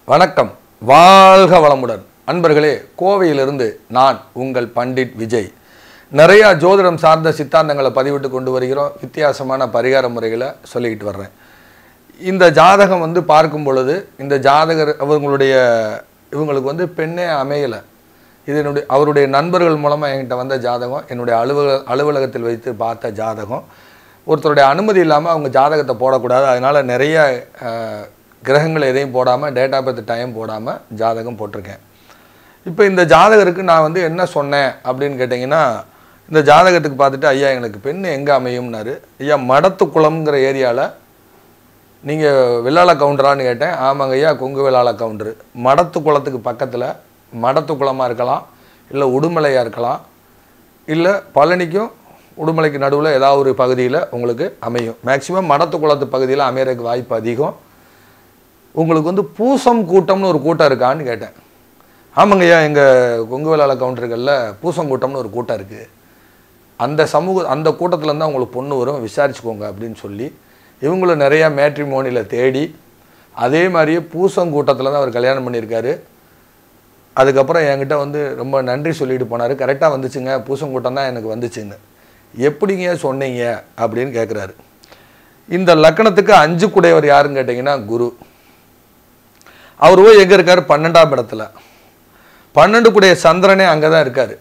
வணக்கம் வாழ்க வளமுடன் அன்பர்களே கோவையிலிருந்து நான் உங்கள் பண்டிட் விஜய் நிறையா ஜோதிடம் சார்ந்த சித்தாந்தங்களை பதிவிட்டு கொண்டு வருகிறோம் வித்தியாசமான பரிகார முறைகளை சொல்லிக்கிட்டு வர்றேன் இந்த ஜாதகம் வந்து பார்க்கும் பொழுது இந்த ஜாதகர் அவங்களுடைய இவங்களுக்கு வந்து பெண்ணே அமையலை இது என்னுடைய அவருடைய நண்பர்கள் மூலமாக என்கிட்ட வந்த ஜாதகம் என்னுடைய அலுவலக அலுவலகத்தில் வைத்து பார்த்த ஜாதகம் ஒருத்தருடைய அனுமதி இல்லாமல் அவங்க ஜாதகத்தை போடக்கூடாது அதனால் நிறைய அஹ், கிரகங்கள் எதையும் போடாமல் டேட் ஆஃப் பர்த் டைம் போடாமல் ஜாதகம் போட்டிருக்கேன் இப்போ இந்த ஜாதகருக்கு நான் வந்து என்ன சொன்னேன் அப்படின்னு கேட்டிங்கன்னா இந்த ஜாதகத்துக்கு பார்த்துட்டு ஐயா எனக்கு பெண் எங்கே அமையும்னாரு ஐயா மடத்து குளம்ங்கிற ஏரியாவில் நீங்கள் வெள்ளாள கவுண்டரான்னு கேட்டேன் ஆமாங்க ஐயா கொங்கு வெள்ளாள கவுண்டரு மடத்து குளத்துக்கு பக்கத்தில் மடத்து குளமாக இருக்கலாம் இல்லை உடுமலையாக இருக்கலாம் இல்லை பழனிக்கும் உடுமலைக்கு நடுவில் ஏதாவது ஒரு பகுதியில் உங்களுக்கு அமையும் மேக்சிமம் மடத்து குளத்து பகுதியில் அமையறதுக்கு வாய்ப்பு அதிகம் உங்களுக்கு வந்து பூசம் கூட்டம்னு ஒரு கூட்டம் இருக்கான்னு கேட்டேன் ஆமாங்க ஐயா எங்கள் கொங்கு வேளாள கவுண்டர்களில் பூசம் கூட்டம்னு ஒரு கூட்டம் இருக்குது அந்த சமூக அந்த கூட்டத்தில் இருந்தால் உங்களுக்கு பொண்ணு வரும் விசாரிச்சுக்கோங்க அப்படின்னு சொல்லி இவங்களும் நிறையா மேட்ரிமோனியில் தேடி அதே மாதிரியே பூசம் கூட்டத்தில் தான் அவர் கல்யாணம் பண்ணியிருக்காரு அதுக்கப்புறம் என்கிட்ட வந்து ரொம்ப நன்றி சொல்லிட்டு போனார் கரெக்டாக வந்துச்சுங்க பூசங்கூட்டம் தான் எனக்கு வந்துச்சுன்னு எப்படிங்க சொன்னீங்க அப்படின்னு கேட்குறாரு இந்த லக்கணத்துக்கு அஞ்சு குடையவர் யாருன்னு கேட்டிங்கன்னா குரு அவர் போய் எங்கே இருக்கார் பன்னெண்டாம் இடத்துல பன்னெண்டு குடைய சந்திரனே அங்கே தான் இருக்கார்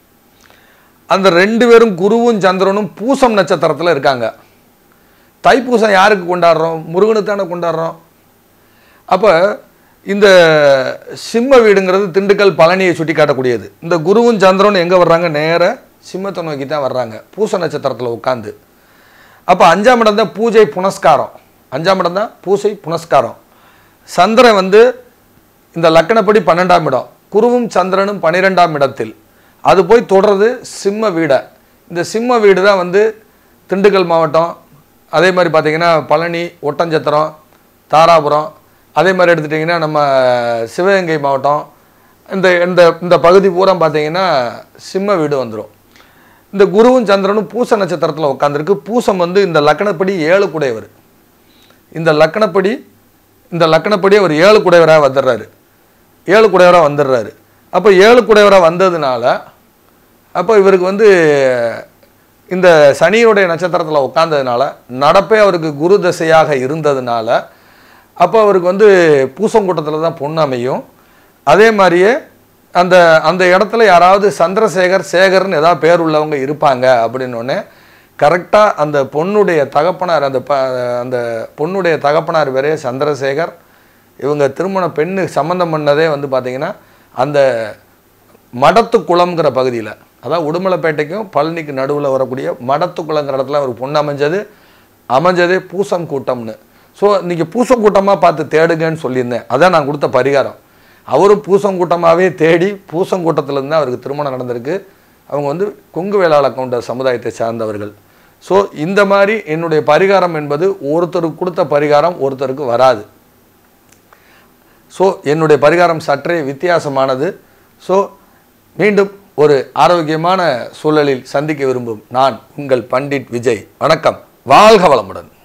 அந்த ரெண்டு பேரும் குருவும் சந்திரனும் பூசம் நட்சத்திரத்தில் இருக்காங்க தைப்பூசம் யாருக்கு கொண்டாடுறோம் முருகனுக்கு தானே கொண்டாடுறோம் அப்போ இந்த சிம்ம வீடுங்கிறது திண்டுக்கல் பழனியை சுட்டி காட்டக்கூடியது இந்த குருவும் சந்திரனும் எங்கே வர்றாங்க நேர சிம்மத்தை நோக்கி தான் வர்றாங்க பூச நட்சத்திரத்தில் உட்காந்து அப்போ அஞ்சாம் இடம் தான் பூஜை புனஸ்காரம் அஞ்சாம் இடம் தான் பூசை புனஸ்காரம் சந்திரன் வந்து இந்த லக்கணப்படி பன்னெண்டாம் இடம் குருவும் சந்திரனும் பன்னிரெண்டாம் இடத்தில் அது போய் தொடர்றது சிம்ம வீடை இந்த சிம்ம வீடு தான் வந்து திண்டுக்கல் மாவட்டம் அதே மாதிரி பார்த்தீங்கன்னா பழனி ஒட்டஞ்சத்திரம் தாராபுரம் அதே மாதிரி எடுத்துட்டிங்கன்னா நம்ம சிவகங்கை மாவட்டம் இந்த இந்த இந்த பகுதி பூரா பார்த்தீங்கன்னா சிம்ம வீடு வந்துடும் இந்த குருவும் சந்திரனும் பூச நட்சத்திரத்தில் உட்காந்துருக்கு பூசம் வந்து இந்த லக்கணப்படி ஏழு குடையவர் இந்த லக்கணப்படி இந்த லக்கணப்படி அவர் ஏழு குடையவராக வந்துடுறாரு ஏழு குடையவராக வந்துடுறாரு அப்போ ஏழு குடையவராக வந்ததுனால அப்போ இவருக்கு வந்து இந்த சனியுடைய நட்சத்திரத்தில் உட்கார்ந்ததுனால நடப்பே அவருக்கு குரு தசையாக இருந்ததுனால அப்போ அவருக்கு வந்து பூசங்கூட்டத்தில் தான் பொண்ணு அமையும் அதே மாதிரியே அந்த அந்த இடத்துல யாராவது சந்திரசேகர் சேகர்னு ஏதாவது பேர் உள்ளவங்க இருப்பாங்க அப்படின்னோடனே கரெக்டாக அந்த பொண்ணுடைய தகப்பனார் அந்த ப அந்த பொண்ணுடைய தகப்பனார் பேரே சந்திரசேகர் இவங்க திருமண பெண்ணு சம்மந்தம் பண்ணதே வந்து பார்த்திங்கன்னா அந்த மடத்து குளம்ங்கிற பகுதியில் அதாவது உடுமலைப்பேட்டைக்கும் பழனிக்கு நடுவில் வரக்கூடிய மடத்து குளங்கிற இடத்துல ஒரு பொண்ணு அமைஞ்சது அமைஞ்சதே பூசம் கூட்டம்னு ஸோ இன்றைக்கி பூசம் கூட்டமாக பார்த்து தேடுங்கன்னு சொல்லியிருந்தேன் அதான் நான் கொடுத்த பரிகாரம் அவரும் பூசம் கூட்டமாகவே தேடி பூசம் கூட்டத்திலேருந்து அவருக்கு திருமணம் நடந்திருக்கு அவங்க வந்து கொங்கு வேளாள கவுண்டர் சமுதாயத்தை சார்ந்தவர்கள் ஸோ இந்த மாதிரி என்னுடைய பரிகாரம் என்பது ஒருத்தருக்கு கொடுத்த பரிகாரம் ஒருத்தருக்கு வராது ஸோ என்னுடைய பரிகாரம் சற்றே வித்தியாசமானது ஸோ மீண்டும் ஒரு ஆரோக்கியமான சூழலில் சந்திக்க விரும்பும் நான் உங்கள் பண்டிட் விஜய் வணக்கம் வாழ்க வளமுடன்